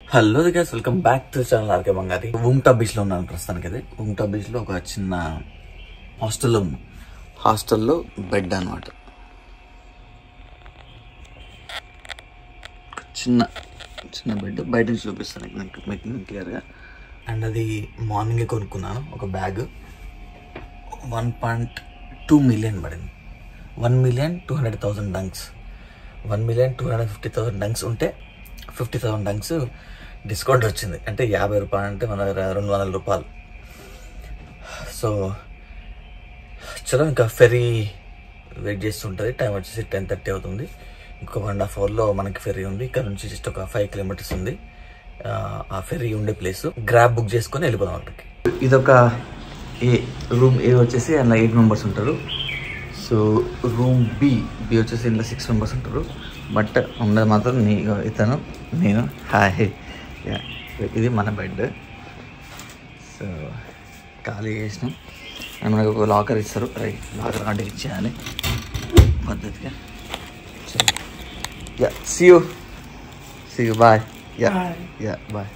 Hello guys welcome back to channel RK బంగారి ఉంగ్టా beach లో ఉన్నాను ప్రస్తుతానికి అది ఉంగ్టా బీచ్ లో ఒక చిన్న హాస్టల్లో ఉన్నాం హాస్టల్లో బెడ్ అనమాట చిన్న చిన్న బెడ్ బయట నుంచి చూపిస్తాను మీకు మీకు క్లియర్గా అండ్ అది మార్నింగే కొనుక్కున్నాను ఒక bag one point two million పడింది one million two hundred thousand dongs one million two hundred fifty thousand dongs ఉంటే ఫిఫ్టీ థౌసండ్ డంక్స్ డిస్కౌంట్ వచ్చింది అంటే యాభై రూపాయలు అంటే మన దగ్గర రెండు వందల రూపాయలు సో చలో ఇంకా ఫెరీ వెయిట్ చేస్తుంటుంది టైం వచ్చేసి టెన్ థర్టీ అవుతుంది ఇంకొక వన్ అండ్ హాఫ్ అవర్లో మనకి ఫెరీ ఉంది ఇక్కడ నుంచి జస్ట్ ఒక ఫైవ్ కిలోమీటర్స్ ఉంది ఆ, ఆ ఫెరీ ఉండే ప్లేస్ గ్రాబ్ బుక్ చేసుకొని వెళ్ళిపోదాం అక్కడికి ఇదొక ఏ రూమ్ ఏ వచ్చేసి అందులో ఎయిట్ మెంబర్స్ ఉంటారు సో రూమ్ బి బి వచ్చేసి ఇందులో సిక్స్ మెంబర్స్ ఉంటారు బట్ ఉన్నది మాత్రం నీ ఇతను నేను హాయ్ యా ఇది మన బెడ్ సో ఖాళీ చేసినాం అండ్ మనకు ఒక లాకర్ ఇస్తారు రైట్ లాకర్ అంటే ఇచ్చేయాలి పద్ధతిగా yeah see you see you bye yeah yeah bye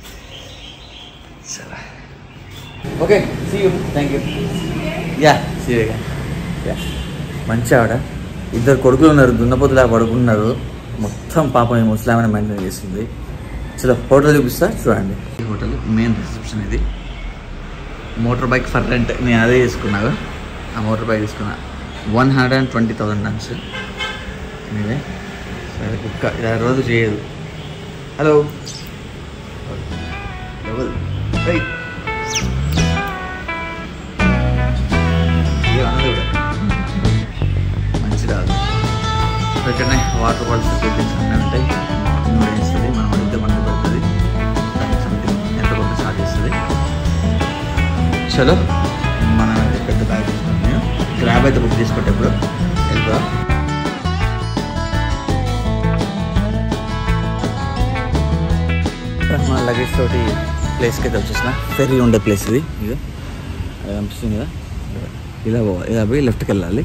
సరే okay see you thank you yeah see you yeah మంచి ఆవిడ ఇద్దరు కొడుకులు ఉన్నారు దున్నపోతులా పడుకున్నారు మొత్తం పాపం ఈ ముస్లామని మెయింటైన్ చేస్తుంది చలో హోటల్ చూపిస్తా చూడండి ఈ హోటల్ మెయిన్ రిసెప్షన్ ఇది మోటార్ బైక్ ఫర్ రెంట్ నేను అదే తీసుకున్నాను ఆ మోటార్ బైక్ తీసుకున్నా one hundred and twenty thousand టన్స్ ఇదే సరే కుక్క ఇది ఆ రోజు చేయదు హలో డబుల్ రైట్ మంచి రాదు ఇక్కడనే వాటర్ బాటిల్స్ కూల్ డ్రింక్స్ అన్నీ ఉంటాయి నూనె ఇస్తుంది మనం అడిగితే మనకు పడుతుంది దానికి సంథింగ్ ఎంత కొంత చార్జ్ చేస్తుంది చలో మనం పెద్ద బ్యాగ్ తీసుకున్నాం నేను గ్రాబ్ అయితే బుక్ చేసుకుంటే ఇప్పుడు వెళ్తా మన లగేజ్ తోటి ప్లేస్కి అయితే వచ్చేసిన ఫెర్రీ ఉండే ప్లేస్ ఇది ఇది అది కనిపిస్తుంది కదా ఇలా పోవాలి ఇలా పోయి లెఫ్ట్కి వెళ్ళాలి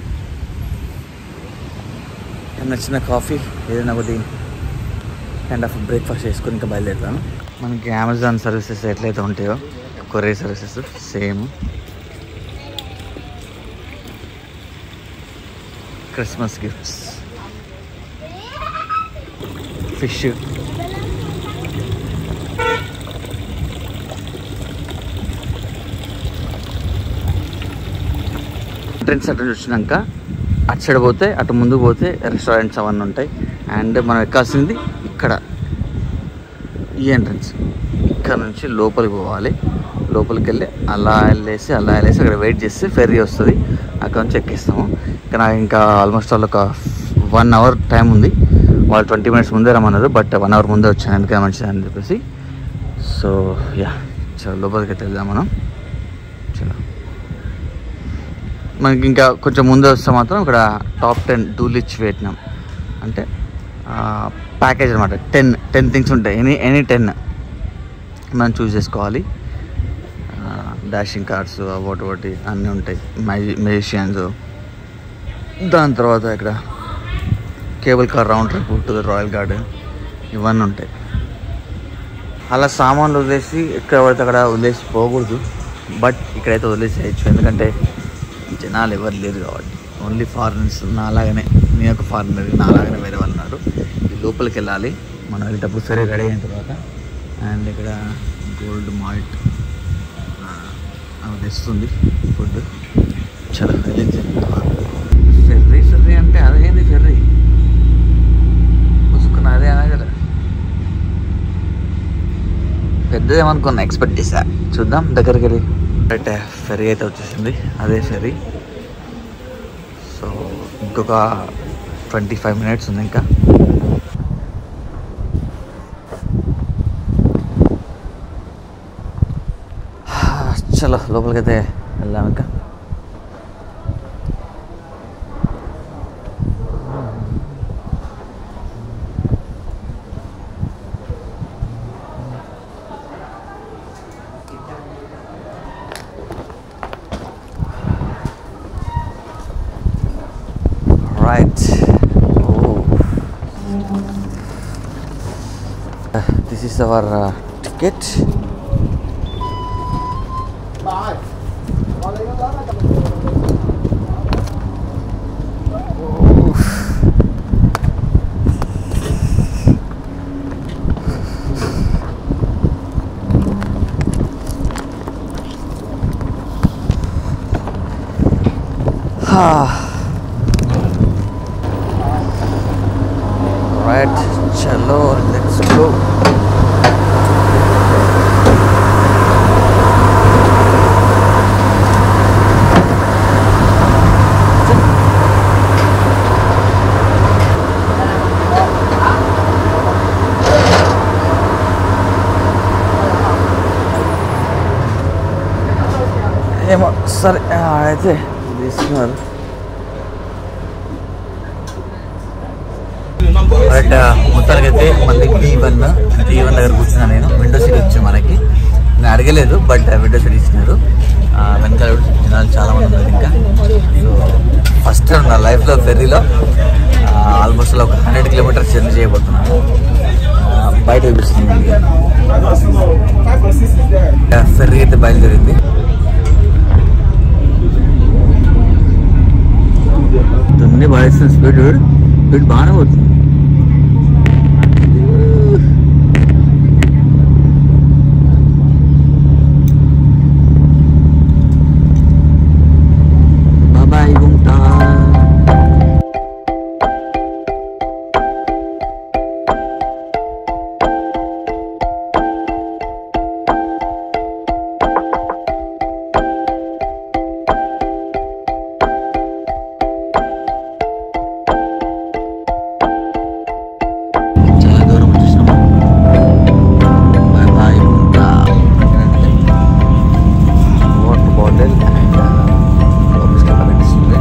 ఏమన్నా చిన్న కాఫీ ఏదైనా ఒకటి కైండ్ ఆఫ్ బ్రేక్ఫాస్ట్ చేసుకుని ఇంకా బయలుదేరుతాను మనకి అమెజాన్ సర్వీసెస్ ఎట్లయితే ఉంటాయో courier services same Christmas gifts fish entrance అటు వచ్చినాక అటు సైడ్ పోతే అటు ముందు పోతే రెస్టారెంట్స్ అవన్నీ ఉంటాయి అండ్ మనం ఎక్కాల్సింది ఇక్కడ ఈ ఎంట్రన్స్ ఇక్కడ నుంచి లోపలికి పోవాలి లోపలికి వెళ్ళి అలా వెళ్ళేసి అలా వెళ్ళేసి అక్కడ వెయిట్ చేస్తే ఫెర్రీ వస్తుంది అక్కడ నుంచి ఎక్కిస్తాము ఇక్కడ నాకు ఇంకా ఆల్మోస్ట్ ఆల్ ఒక వన్ అవర్ టైం ఉంది వాళ్ళు ట్వంటీ మినిట్స్ ముందే రమ్మన్నారు బట్ వన్ అవర్ ముందే వచ్చాను ఎందుకని మంచిది అని చెప్పేసి సో యా చలో లోపలికి అయితే వెళ్దాం మనం చలో మనకి ఇంకా కొంచెం ముందే వస్తే మాత్రం ఇక్కడ టాప్ టెన్ డూలిచ్ వియట్నాం అంటే ప్యాకేజ్ అనమాట టెన్ టెన్ థింగ్స్ ఉంటాయి ఎనీ ఎనీ టెన్ మనం చూస్ చేసుకోవాలి డాషింగ్ కార్డ్స్ ఒకటి ఒకటి అన్నీ ఉంటాయి మ్యాజి మ్యాజిషియన్స్ దాని తర్వాత ఇక్కడ cable car round trip to the royal garden ఇవన్నీ ఉంటాయి అలా సామాన్లు వదిలేసి ఎక్కడ పడితే అక్కడ వదిలేసి పోకూడదు బట్ ఇక్కడైతే వదిలేసేయచ్చు ఎందుకంటే జనాలు ఎవరు లేరు కాబట్టి ఓన్లీ ఫారినర్స్ నాలాగానే నేను ఒక ఫారినర్ నాలాగానే వేరే వాళ్ళు ఉన్నారు ఈ లోపలికి వెళ్ళాలి మనం వెళ్ళేటప్పుడు సరే రెడీ అయిన తర్వాత అండ్ ఇక్కడ గోల్డ్ మాల్ట్ అవి తెస్తుంది ఫుడ్ చలో వెళ్ళింది ఫెర్రీ ఫెర్రీ అంటే అదేంది ఫెర్రీ పుసుకున్న అదే అనే కదా పెద్దదేమనుకున్నా ఎక్స్పెక్ట్ చేశా చూద్దాం దగ్గరికి వెళ్ళి అయితే ఫెరీ అయితే వచ్చేసింది అదే ఫెరీ సో ఇంకొక ట్వంటీ ఫైవ్ మినిట్స్ ఉంది ఇంకా చలో లోపలికైతే వెళ్దాం ఇంకా right this is is our uh, ticket. right, chalo, let's go. ఏమో సరే అయితే తీసుకున్నారు బట్ మొత్తానికి అయితే మళ్ళీ టీ వన్ టీ వన్ దగ్గర కూర్చున్నా నేను విండో సీట్ వచ్చింది మనకి నేను అడగలేదు బట్ విండో సీట్ ఇచ్చినారు ఆ, వెనకాల కూడా జనాలు చాలా మంది ఉన్నారు ఇంకా ఫస్ట్ నా లైఫ్లో ఫెర్రీలో ఆల్మోస్ట్ ఒక హండ్రెడ్ కిలోమీటర్స్ జర్నీ చేయబోతున్నాను ఆ, బయట చూపిస్తుంది ఫెర్రీ అయితే బయలుదేరింది దున్ని పడేసిన స్పీడ్ స్పీడ్ బాగానే పోతుంది బాబాయ్ గుంటా చాలా దూరం వచ్చేసినాము బాయ్ బాయ్ గుంటా వాటర్ బాటిల్ అండ్ ఆఫీస్కి కనిపిస్తుంది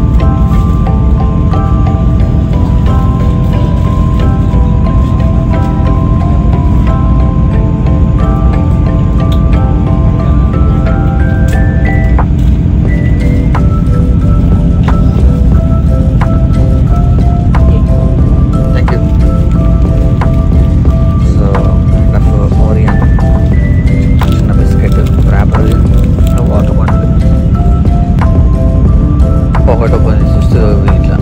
thank you so kind Orion చిన్న బిస్కెట్ ర్యాపర్ వాటర్ బాటిల్ ఒకటి ఓపెన్ చేసి చూస్తే ఇట్లా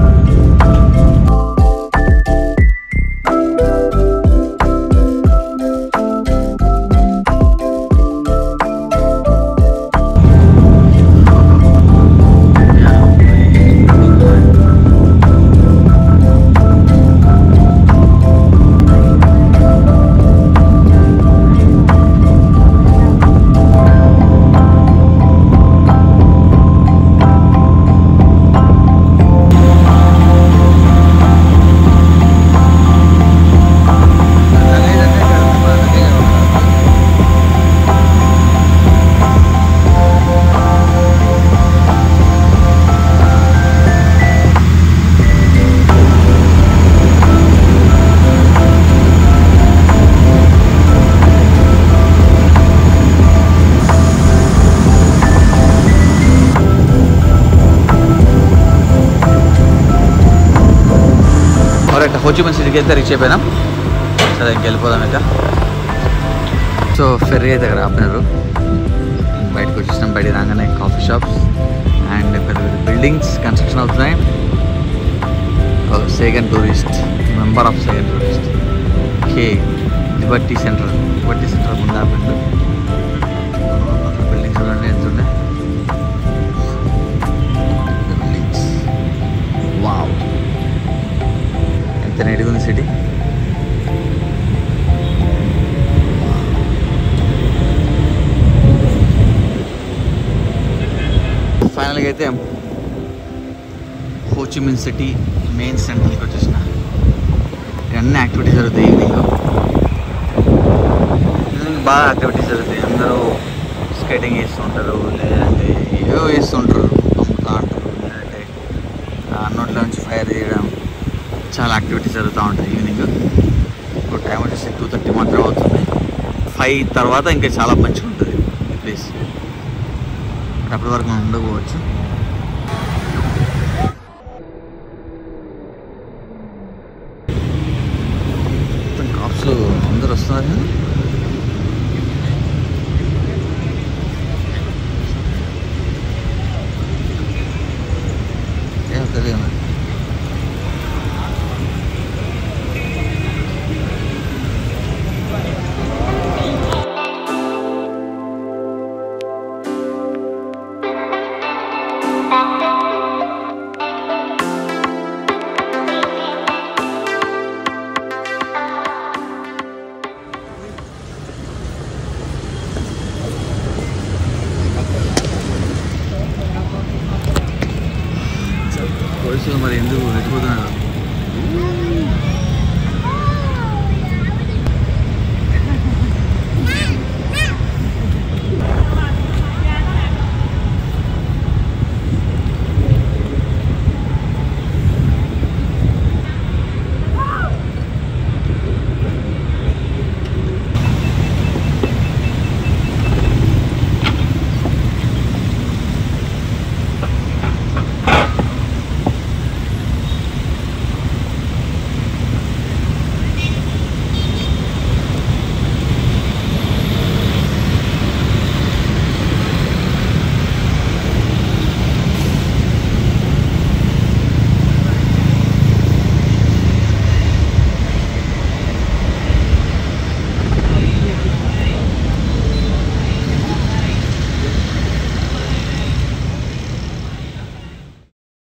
కరెక్ట్ హోచిమన్ సిటీకి అయితే రీచ్ అయిపోయినాం సరే ఇంక వెళ్ళిపోదాం ఇక సో ఫెర్రీ అయితే ఇక్కడ ఆపినారు బయటకు వచ్చేసినాం బయట రాగానే కాఫీ షాప్స్ అండ్ పెద్ద పెద్ద బిల్డింగ్స్ కన్స్ట్రక్షన్ అవుతున్నాయి Saigon tourist member of Saigon tourist కే లిబర్టీ సెంటర్ లిబర్టీ సెంటర్ ముందు ఆపిండు బిల్డింగ్స్ చూడండి ఎంత ఉన్నాయి బిల్డింగ్స్ వావ్ ఎంత నీట్గా ఉంది సిటీ ఫైనల్గా అయితే హోచిమిన్ సిటీ మెయిన్ సెంటర్కి వచ్చేసిన అన్ని యాక్టివిటీస్ జరుగుతాయి ఈవినింగ్ ఈవినింగ్ బాగా యాక్టివిటీస్ జరుగుతాయి అందరూ స్కేటింగ్ చేస్తుంటారు లేదంటే ఏవో చేస్తుంటారు అమ్ముతా ఉంటారు లేదంటే ఆ నోట్ల నుంచి ఫైర్ చేయడం చాలా యాక్టివిటీస్ జరుగుతూ ఉంటాయి ఈవినింగ్ ఇప్పుడు టైం వచ్చేసి టూ థర్టీ మాత్రం అవుతుంది ఫైవ్ తర్వాత ఇంకా చాలా మంచిగా ఉంటుంది ఈ ప్లేస్ అప్పటి వరకు మనం ఉండకపోవచ్చు మొత్తం కాప్స్ అందరూ వస్తుంది ఏం తెలియదు పోలీసులు మరి ఎందుకు వెళ్ళిపోతున్నారు